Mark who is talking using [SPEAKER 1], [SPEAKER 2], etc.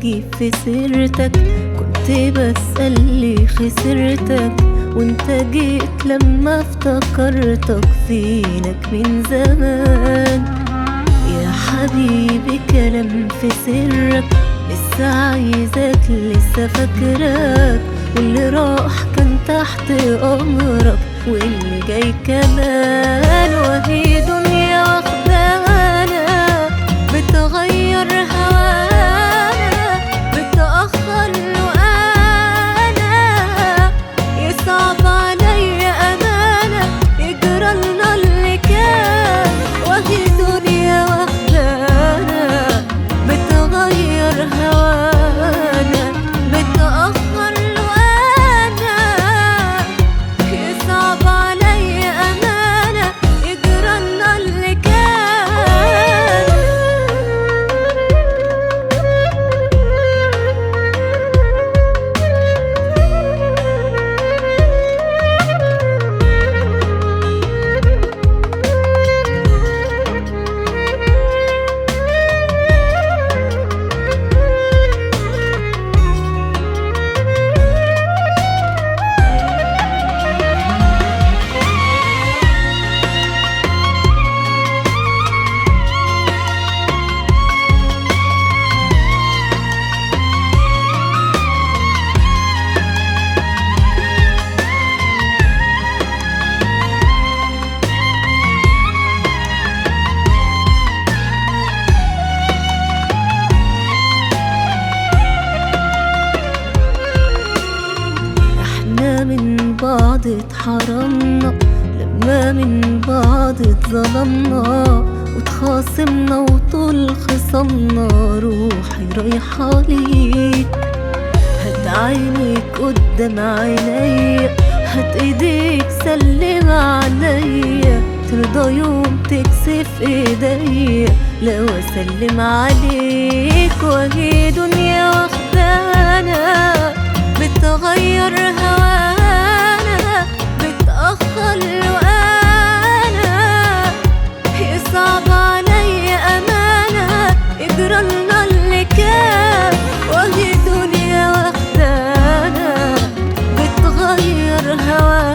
[SPEAKER 1] تجيب في سيرتك كنت بسألي خسرتك وانت جيت لما افتكرتك فينك من زمان يا حبيبي كلام في سرك لسه عايزك لسه فاكرك واللي راح كان تحت امرك واللي جاي كمان وهي دنيا واخدانا بتغير هوانا بتأخر وأنا يصعب عليا أمانة يجرالنا اللي كان وهي دنيا واخدانا بتغير هوانا بتأخر وأنا يصعب عليا أمانة يجرالنا اللي احنا من بعض اتحرمنا لما من بعض اتظلمنا وتخاصمنا وطول خصمنا روحي رايحة ليك هات عينيك قدام عينيا هات ايديك سلم عليا ترضى يوم تكسف ايديا لو اسلم عليك وهي دنيا واخدانا بتغير هوانا بتأخر وأنا يصعب عليا أمانة يجرالنا اللي كان وهي دنيا واخدانا بتغير هوانا